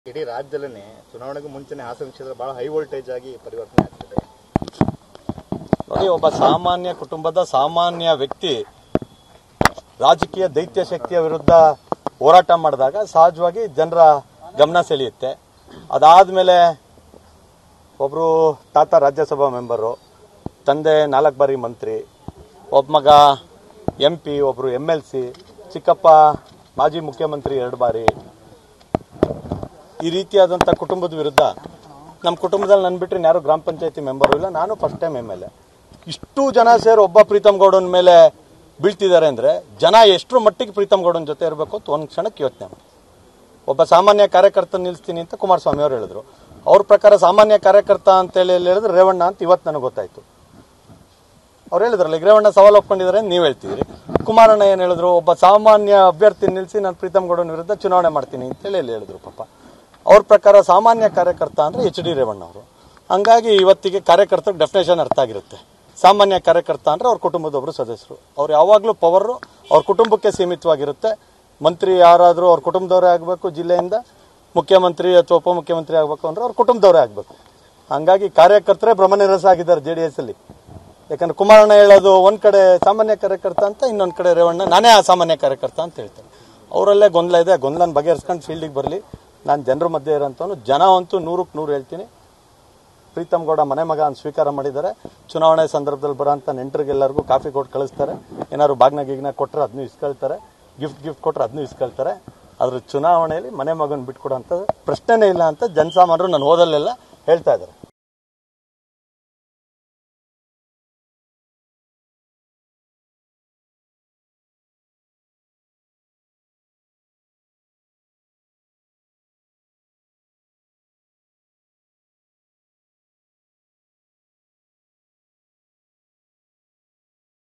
ಇಡೀ ರಾಜ್ಯದಲ್ಲೇ ಚುನಾವಣೆಗೂ ಮುಂಚೆನೆ ಹಾಸನ ಕ್ಷೇತ್ರ ಬಹಳ ಹೈ ವೋಲ್ಟೇಜ್ ಆಗಿ ಪರಿವರ್ತನೆ ಆಗ್ತಿದೆ ನೋಡಿ ಒಬ್ಬ ಸಾಮಾನ್ಯ ಕುಟುಂಬದ ಸಾಮಾನ್ಯ ವ್ಯಕ್ತಿ ರಾಜಕೀಯ ದೈತ್ಯ ಶಕ್ತಿಯ ವಿರುದ್ಧ ಹೋರಾಟ ಮಾಡಿದಾಗ ಸಹಜವಾಗಿ ಜನರ ಗಮನ ಸೆಳೆಯುತ್ತೆ ಅದಾದ್ಮೇಲೆ ಒಬ್ರು ತಾತ ರಾಜ್ಯಸಭಾ ಮೆಂಬರು ತಂದೆ ನಾಲ್ಕು ಬಾರಿ ಮಂತ್ರಿ ಒಬ್ಬ ಮಗ ಎಂ ಪಿ ಒಬ್ರು ಎಮ್ ಎಲ್ ಸಿ ಚಿಕ್ಕಪ್ಪ ಮಾಜಿ ಮುಖ್ಯಮಂತ್ರಿ ಎರಡು ಬಾರಿ ಈ ರೀತಿಯಾದಂಥ ಕುಟುಂಬದ ವಿರುದ್ಧ ನಮ್ಮ ಕುಟುಂಬದಲ್ಲಿ ನನ್ನ ಬಿಟ್ಟರೆ ಯಾರು ಗ್ರಾಮ ಪಂಚಾಯತಿ ಮೆಂಬರು ಇಲ್ಲ ನಾನು first time M L A ಇಷ್ಟು ಜನ ಸೇರಿ ಒಬ್ಬ ಪ್ರೀತಮ್ ಗೌಡನ ಮೇಲೆ ಬೀಳ್ತಿದ್ದಾರೆ ಅಂದರೆ ಜನ ಎಷ್ಟರ ಮಟ್ಟಿಗೆ ಪ್ರೀತಮ್ ಗೌಡನ ಜೊತೆ ಇರಬೇಕು ಅಂತ ಒಂದು ಕ್ಷಣಕ್ಕೆ ಯೋಚನೆ ಮಾಡಿ ಒಬ್ಬ ಸಾಮಾನ್ಯ ಕಾರ್ಯಕರ್ತ ನಿಲ್ಲಿಸ್ತೀನಿ ಅಂತ ಕುಮಾರಸ್ವಾಮಿ ಅವರು ಹೇಳಿದ್ರು ಅವ್ರ ಪ್ರಕಾರ ಸಾಮಾನ್ಯ ಕಾರ್ಯಕರ್ತ ಅಂತೇಳಿ ಹೇಳಿದ್ರೆ ರೇವಣ್ಣ ಅಂತ ಇವತ್ತು ನನಗೆ ಗೊತ್ತಾಯ್ತು ಅವ್ರು ಹೇಳಿದ್ರಲ್ಲ ಈಗ ರೇವಣ್ಣ ಸವಾಲು ಒಪ್ಕೊಂಡಿದ್ದಾರೆ ಅಂತ ನೀವು ಹೇಳ್ತಿದ್ರಿ ಕುಮಾರಣ್ಣ ಏನು ಹೇಳಿದ್ರು ಒಬ್ಬ ಸಾಮಾನ್ಯ ಅಭ್ಯರ್ಥಿ ನಿಲ್ಲಿಸಿ ನಾನು ಪ್ರೀತಮ್ ಗೌಡನ ವಿರುದ್ಧ ಚುನಾವಣೆ ಮಾಡ್ತೀನಿ ಅಂತೇಳಿ ಇಲ್ಲಿ ಹೇಳಿದ್ರು ಪಾಪ ಅವ್ರ ಪ್ರಕಾರ ಸಾಮಾನ್ಯ ಕಾರ್ಯಕರ್ತ ಅಂದ್ರೆ ಎಚ್ ಡಿ ರೇವಣ್ಣ ಅವರು ಹಂಗಾಗಿ ಇವತ್ತಿಗೆ ಕಾರ್ಯಕರ್ತರಿಗೆ ಡೆಫಿನೇಷನ್ ಅರ್ಥ ಆಗಿರುತ್ತೆ ಸಾಮಾನ್ಯ ಕಾರ್ಯಕರ್ತ ಅಂದ್ರೆ ಅವ್ರ ಕುಟುಂಬದೊಬ್ಬರು ಸದಸ್ಯರು ಅವ್ರು ಯಾವಾಗಲೂ ಪವರು ಅವ್ರ ಕುಟುಂಬಕ್ಕೆ ಸೀಮಿತವಾಗಿರುತ್ತೆ ಮಂತ್ರಿ ಯಾರಾದರೂ ಅವ್ರ ಕುಟುಂಬದವರೇ ಆಗಬೇಕು ಜಿಲ್ಲೆಯಿಂದ ಮುಖ್ಯಮಂತ್ರಿ ಅಥವಾ ಉಪಮುಖ್ಯಮಂತ್ರಿ ಆಗಬೇಕು ಅಂದ್ರೆ ಅವ್ರ ಕುಟುಂಬದವರೇ ಆಗಬೇಕು ಹಂಗಾಗಿ ಕಾರ್ಯಕರ್ತರೇ ಭ್ರಮನಿರಸ ಆಗಿದ್ದಾರೆ ಜೆ ಡಿ ಎಸ್ ಅಲ್ಲಿ ಯಾಕಂದ್ರೆ ಕುಮಾರಣ್ಣ ಹೇಳೋದು ಒಂದ್ ಕಡೆ ಸಾಮಾನ್ಯ ಕಾರ್ಯಕರ್ತ ಅಂತ ಇನ್ನೊಂದ್ ಕಡೆ ರೇವಣ್ಣ ನಾನೇ ಆ ಸಾಮಾನ್ಯ ಕಾರ್ಯಕರ್ತ ಅಂತ ಹೇಳ್ತಾರೆ ಅವರಲ್ಲೇ ಗೊಂದಲ ಇದೆ ಗೊಂದಲನ ಬಗೆಹರಿಸ್ಕೊಂಡು ಫೀಲ್ಡಿಗೆ ಬರಲಿ ನಾನು ಜನರ ಮಧ್ಯೆ ಇರೋಂಥವ್ನು ಜನ ಅಂತೂ ನೂರಕ್ಕೆ ನೂರು ಹೇಳ್ತೀನಿ ಪ್ರೀತಮ್ ಗೌಡ ಮನೆ ಮಗ ಅಂತ ಸ್ವೀಕಾರ ಮಾಡಿದ್ದಾರೆ ಚುನಾವಣೆ ಸಂದರ್ಭದಲ್ಲಿ ಬರೋಂಥ ನೆಂಟರಿಗೆಲ್ಲರಿಗೂ ಕಾಫಿ ಕೊಟ್ಟು ಕಳಿಸ್ತಾರೆ ಏನಾದ್ರು ಬಾಗ್ನ ಗೀಗ್ನ ಕೊಟ್ಟರೆ ಅದನ್ನು ಇಸ್ಕೊಳ್ತಾರೆ ಗಿಫ್ಟ್ ಗಿಫ್ಟ್ ಕೊಟ್ಟರೆ ಅದನ್ನು ಇಸ್ಕೊಳ್ತಾರೆ ಅದ್ರ ಚುನಾವಣೆಯಲ್ಲಿ ಮನೆ ಮಗನ ಬಿಟ್ಕೊಡೋಂಥ ಪ್ರಶ್ನೆನೇ ಇಲ್ಲ ಅಂತ ಜನಸಾಮಾನ್ಯರು ನಾನು ಓದಲ್ಲೆಲ್ಲ ಹೇಳ್ತಾ ಇದ್ದಾರೆ